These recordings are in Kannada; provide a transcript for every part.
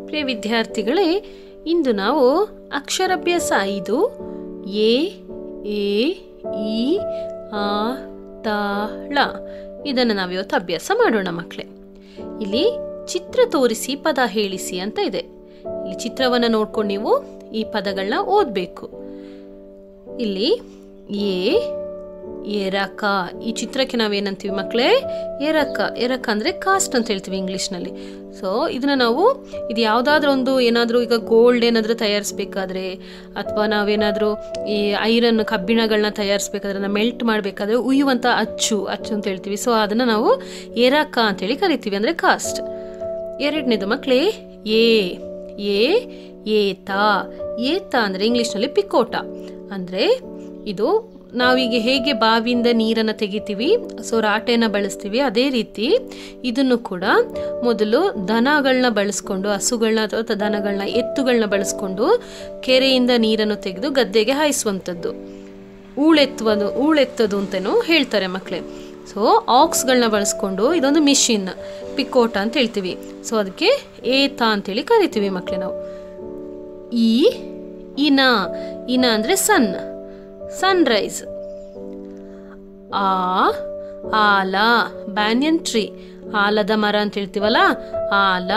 ಪ್ರಿಯ ವಿದ್ಯಾರ್ಥಿಗಳೇ ಇಂದು ನಾವು ಅಕ್ಷರಾಭ್ಯಾಸ ಐದು ಎ ಎ ಇ ಆ ತ ಳ ಇದನ್ನು ನಾವಿವತ್ತು ಅಭ್ಯಾಸ ಮಾಡೋಣ ಮಕ್ಕಳೇ ಇಲ್ಲಿ ಚಿತ್ರ ತೋರಿಸಿ ಪದ ಹೇಳಿಸಿ ಅಂತ ಇದೆ ಇಲ್ಲಿ ಚಿತ್ರವನ್ನು ನೋಡ್ಕೊಂಡು ನೀವು ಈ ಪದಗಳನ್ನ ಓದಬೇಕು ಇಲ್ಲಿ ಎ ಎರಕ ಈ ಚಿತ್ರಕ್ಕೆ ನಾವೇನಂತೀವಿ ಮಕ್ಕಳೇ ಎರಕ ಎರಕ ಅಂದರೆ ಕಾಸ್ಟ್ ಅಂತ ಹೇಳ್ತೀವಿ ಇಂಗ್ಲೀಷ್ನಲ್ಲಿ ಸೊ ಇದನ್ನ ನಾವು ಇದು ಯಾವುದಾದ್ರೂ ಒಂದು ಏನಾದರೂ ಈಗ ಗೋಲ್ಡ್ ಏನಾದರೂ ತಯಾರಿಸ್ಬೇಕಾದ್ರೆ ಅಥವಾ ನಾವೇನಾದರೂ ಈ ಐರನ್ ಕಬ್ಬಿಣಗಳನ್ನ ತಯಾರಿಸ್ಬೇಕಾದ್ರೆ ಅದನ್ನು ಮೆಲ್ಟ್ ಮಾಡಬೇಕಾದ್ರೆ ಉಯ್ಯುವಂಥ ಅಚ್ಚು ಅಚ್ಚು ಅಂತ ಹೇಳ್ತೀವಿ ಸೊ ಅದನ್ನು ನಾವು ಎರಕ ಅಂತೇಳಿ ಕರಿತೀವಿ ಅಂದರೆ ಕಾಸ್ಟ್ ಎರಡನೇದು ಮಕ್ಕಳೇ ಏ ಏ ಏತ ಏತ ಅಂದರೆ ಇಂಗ್ಲೀಷ್ನಲ್ಲಿ ಪಿಕೋಟ ಅಂದರೆ ಇದು ನಾವೀಗ ಹೇಗೆ ಬಾವಿಯಿಂದ ನೀರನ್ನು ತೆಗಿತೀವಿ ಸೊ ರಾಟೆನ ಬಳಸ್ತೀವಿ ಅದೇ ರೀತಿ ಇದನ್ನು ಕೂಡ ಮೊದಲು ದನಗಳನ್ನ ಬಳಸ್ಕೊಂಡು ಹಸುಗಳನ್ನ ಅಥವಾ ದನಗಳನ್ನ ಎತ್ತುಗಳನ್ನ ಬಳಸ್ಕೊಂಡು ಕೆರೆಯಿಂದ ನೀರನ್ನು ತೆಗೆದು ಗದ್ದೆಗೆ ಹಾಯಿಸುವಂಥದ್ದು ಊಳೆತ್ತುವುದು ಊಳೆತ್ತದು ಅಂತಲೂ ಹೇಳ್ತಾರೆ ಮಕ್ಕಳೇ ಸೊ ಆಕ್ಸ್ಗಳನ್ನ ಬಳಸ್ಕೊಂಡು ಇದೊಂದು ಮಿಷಿನ್ ಪಿಕೋಟ ಅಂತ ಹೇಳ್ತೀವಿ ಸೊ ಅದಕ್ಕೆ ಏತ ಅಂತೇಳಿ ಕರಿತೀವಿ ಮಕ್ಕಳೇ ನಾವು ಈ ಇನ ಇನ ಅಂದರೆ ಸನ್ ಸನ್ರೈಸ್ ಆ ಆಲ ಬ್ಯಾನಿಯನ್ ಟ್ರೀ ಆಲದ ಮರ ಅಂತ ಹೇಳ್ತೀವಲ್ಲ ಆಲ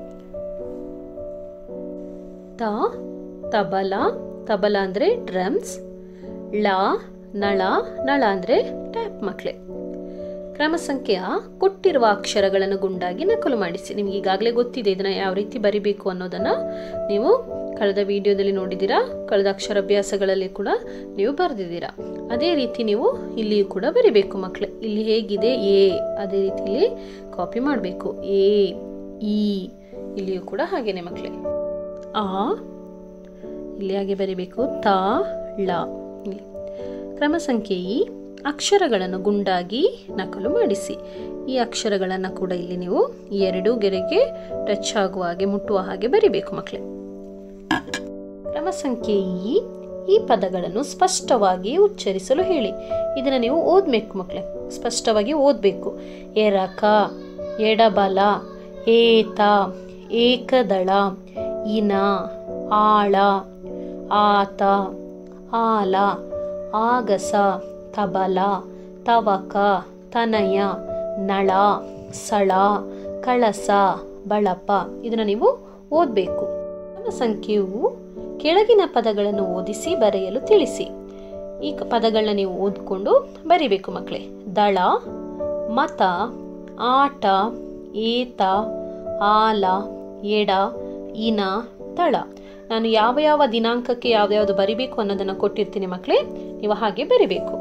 ತ ತಬಲ ತಬಲ ಅಂದರೆ ಡ್ರಮ್ಸ್ ಳ ನಳ ನಳ ಅಂದರೆ ಟ್ಯಾಪ್ ಮಕ್ಕಳೇ ಕ್ರಮ ಸಂಖ್ಯೆಯ ಕೊಟ್ಟಿರುವ ಅಕ್ಷರಗಳನ್ನು ಗುಂಡಾಗಿ ನಕಲು ಮಾಡಿಸಿ ನಿಮ್ಗೆ ಈಗಾಗಲೇ ಗೊತ್ತಿದೆ ಇದನ್ನ ಯಾವ ರೀತಿ ಬರಿಬೇಕು ಅನ್ನೋದನ್ನ ನೀವು ಕಳೆದ ವಿಡಿಯೋದಲ್ಲಿ ನೋಡಿದ್ದೀರಾ ಕಳೆದ ಅಕ್ಷರಾಭ್ಯಾಸಗಳಲ್ಲಿ ಕೂಡ ನೀವು ಬರೆದಿದ್ದೀರಾ ಅದೇ ರೀತಿ ನೀವು ಇಲ್ಲಿಯೂ ಕೂಡ ಬರಿಬೇಕು ಮಕ್ಕಳೇ ಇಲ್ಲಿ ಹೇಗಿದೆ ಎ ಅದೇ ರೀತಿ ಇಲ್ಲಿ ಕಾಪಿ ಮಾಡಬೇಕು ಎ ಇ ಇಲ್ಲಿಯೂ ಕೂಡ ಹಾಗೇನೆ ಮಕ್ಕಳೇ ಆ ಇಲ್ಲಿ ಹಾಗೆ ಬರಿಬೇಕು ತ ಳ ಇಲ್ಲಿ ಕ್ರಮ ಸಂಖ್ಯೆ ಈ ಅಕ್ಷರಗಳನ್ನು ಗುಂಡಾಗಿ ನಕಲು ಮಾಡಿಸಿ ಈ ಅಕ್ಷರಗಳನ್ನು ಕೂಡ ಇಲ್ಲಿ ನೀವು ಈ ಎರಡೂ ಗೆರೆಗೆ ಟಚ್ ಆಗುವ ಹಾಗೆ ಮುಟ್ಟುವ ಹಾಗೆ ಬರಿಬೇಕು ಮಕ್ಕಳೇ ಕ್ರಮ ಸಂಖ್ಯೆ ಈ ಈ ಪದಗಳನ್ನು ಸ್ಪಷ್ಟವಾಗಿ ಉಚ್ಚರಿಸಲು ಹೇಳಿ ಇದನ್ನು ನೀವು ಓದಬೇಕು ಮಕ್ಕಳೇ ಸ್ಪಷ್ಟವಾಗಿ ಓದಬೇಕು ಎರಕ ಎಡಬಲ ಏತ ಏಕದಳ ಇನ ಆಳ ಆತ ಆಲ ಆಗಸ ತಬಲ ತವಕ ತನಯ ನಳ ಸಳ ಕಳಸ ಬಳಪ ಇದನ್ನು ನೀವು ಓದಬೇಕು ಸಂಖ್ಯೆಯು ಕೆಳಗಿನ ಪದಗಳನ್ನು ಓದಿಸಿ ಬರೆಯಲು ತಿಳಿಸಿ ಈ ಪದಗಳನ್ನ ನೀವು ಓದ್ಕೊಂಡು ಬರಿಬೇಕು ಮಕ್ಕಳೇ ದಳ ಮತ ಆಟ ಏತ ಆಲ ಎಡ ಇನ ತಳ ನಾನು ಯಾವ ಯಾವ ದಿನಾಂಕಕ್ಕೆ ಯಾವ್ದಾವ್ದು ಬರಿಬೇಕು ಅನ್ನೋದನ್ನು ಕೊಟ್ಟಿರ್ತೀನಿ ಮಕ್ಕಳೇ ನೀವು ಹಾಗೆ ಬರಿಬೇಕು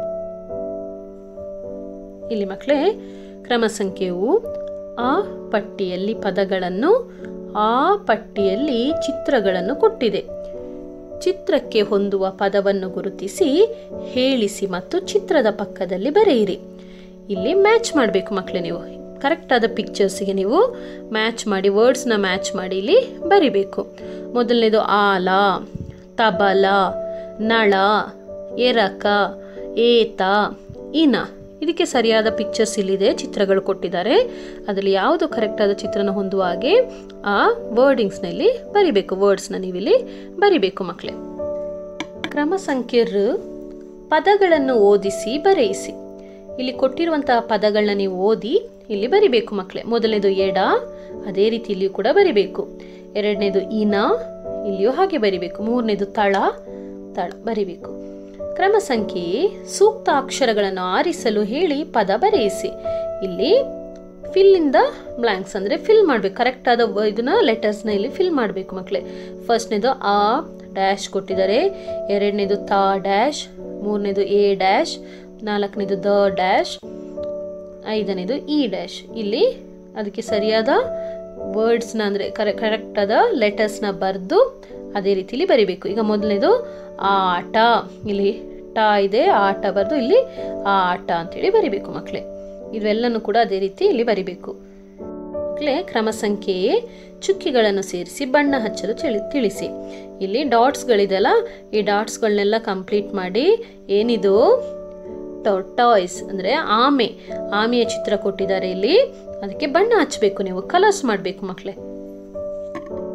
ಇಲ್ಲಿ ಮಕ್ಕಳೇ ಕ್ರಮ ಸಂಖ್ಯೆಯು ಆ ಪಟ್ಟಿಯಲ್ಲಿ ಪದಗಳನ್ನು ಆ ಪಟ್ಟಿಯಲ್ಲಿ ಚಿತ್ರಗಳನ್ನು ಕೊಟ್ಟಿದೆ ಚಿತ್ರಕ್ಕೆ ಹೊಂದುವ ಪದವನ್ನು ಗುರುತಿಸಿ ಹೇಳಿಸಿ ಮತ್ತು ಚಿತ್ರದ ಪಕ್ಕದಲ್ಲಿ ಬರೆಯಿರಿ ಇಲ್ಲಿ ಮ್ಯಾಚ್ ಮಾಡಬೇಕು ಮಕ್ಕಳೇ ನೀವು ಕರೆಕ್ಟ್ ಆದ ಪಿಕ್ಚರ್ಸಿಗೆ ನೀವು ಮ್ಯಾಚ್ ಮಾಡಿ ವರ್ಡ್ಸ್ನ ಮ್ಯಾಚ್ ಮಾಡಿ ಇಲ್ಲಿ ಬರಿಬೇಕು ಮೊದಲನೇದು ಆಲ ತಬಲ ನಳ ಎರಕ ಏತ ಇನ ಇದಕ್ಕೆ ಸರಿಯಾದ ಪಿಕ್ಚರ್ಸ್ ಇಲ್ಲಿದೆ ಚಿತ್ರಗಳು ಕೊಟ್ಟಿದ್ದಾರೆ ಅದರಲ್ಲಿ ಯಾವುದು ಕರೆಕ್ಟಾದ ಚಿತ್ರನ ಹೊಂದುವ ಹಾಗೆ ಆ ವರ್ಡಿಂಗ್ಸ್ನಲ್ಲಿ ಬರಿಬೇಕು ವರ್ಡ್ಸ್ನ ನೀವಿಲ್ಲಿ ಬರಿಬೇಕು ಮಕ್ಕಳೇ ಕ್ರಮ ಸಂಖ್ಯೆ ರ ಪದಗಳನ್ನು ಓದಿಸಿ ಬರೆಯಿಸಿ ಇಲ್ಲಿ ಕೊಟ್ಟಿರುವಂತಹ ಪದಗಳನ್ನ ನೀವು ಓದಿ ಇಲ್ಲಿ ಬರಿಬೇಕು ಮಕ್ಕಳೇ ಮೊದಲನೇದು ಎಡ ಅದೇ ರೀತಿ ಇಲ್ಲಿಯೂ ಕೂಡ ಬರಿಬೇಕು ಎರಡನೇದು ಇನ ಇಲ್ಲಿಯೂ ಹಾಗೆ ಬರಿಬೇಕು ಮೂರನೇದು ತಳ ತಳ ಬರಿಬೇಕು ಕ್ರಮ ಸಂಖ್ಯೆ ಸೂಕ್ತ ಅಕ್ಷರಗಳನ್ನು ಆರಿಸಲು ಹೇಳಿ ಪದ ಬರೆಯಿಸಿ ಇಲ್ಲಿ ಫಿಲ್ ಇನ್ ದ ಬ್ಲ್ಯಾಂಕ್ಸ್ ಅಂದರೆ ಫಿಲ್ ಮಾಡಬೇಕು ಕರೆಕ್ಟ್ ಆದ ಇದನ್ನ ಲೆಟರ್ಸ್ನ ಇಲ್ಲಿ ಫಿಲ್ ಮಾಡಬೇಕು ಮಕ್ಕಳೇ ಫಸ್ಟ್ನೇದು ಆ ಡ್ಯಾಶ್ ಕೊಟ್ಟಿದ್ದಾರೆ ಎರಡನೇದು ತ ಡ್ಯಾಶ್ ಮೂರನೇದು ಎ ಡ್ಯಾಶ್ ನಾಲ್ಕನೇದು ದ ಡ್ಯಾಶ್ ಐದನೇದು ಇ ಡ್ಯಾಶ್ ಇಲ್ಲಿ ಅದಕ್ಕೆ ಸರಿಯಾದ ವರ್ಡ್ಸ್ನ ಅಂದರೆ ಕರೆ ಕರೆಕ್ಟಾದ ಲೆಟರ್ಸ್ನ ಬರೆದು ಅದೇ ರೀತಿಲಿ ಬರಿಬೇಕು ಈಗ ಮೊದಲನೇದು ಆಟ ಇಲ್ಲಿ ಟ ಇದೆ ಆಟ ಬರೆದು ಇಲ್ಲಿ ಆಟ ಅಂತೇಳಿ ಬರಿಬೇಕು ಮಕ್ಕಳೇ ಇವೆಲ್ಲನೂ ಕೂಡ ಅದೇ ರೀತಿ ಇಲ್ಲಿ ಬರಿಬೇಕು ಮಕ್ಕಳೇ ಕ್ರಮ ಸಂಖ್ಯೆ ಚುಕ್ಕಿಗಳನ್ನು ಸೇರಿಸಿ ಬಣ್ಣ ಹಚ್ಚಲು ತಿಳಿ ತಿಳಿಸಿ ಇಲ್ಲಿ ಡಾಟ್ಸ್ಗಳಿದೆಯಲ್ಲ ಈ ಡಾಟ್ಸ್ಗಳನ್ನೆಲ್ಲ ಕಂಪ್ಲೀಟ್ ಮಾಡಿ ಏನಿದು ಟಾಯ್ಸ್ ಅಂದರೆ ಆಮೆ ಆಮೆಯ ಚಿತ್ರ ಕೊಟ್ಟಿದ್ದಾರೆ ಇಲ್ಲಿ ಅದಕ್ಕೆ ಬಣ್ಣ ಹಚ್ಚಬೇಕು ನೀವು ಕಲರ್ಸ್ ಮಾಡಬೇಕು ಮಕ್ಕಳೇ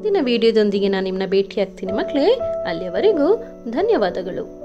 ಮುಂದಿನ ವಿಡಿಯೋದೊಂದಿಗೆ ನಾನು ನಿಮ್ಮನ್ನ ಭೇಟಿ ಆಗ್ತೀನಿ ಮಕ್ಕಳೇ ಅಲ್ಲಿಯವರೆಗೂ ಧನ್ಯವಾದಗಳು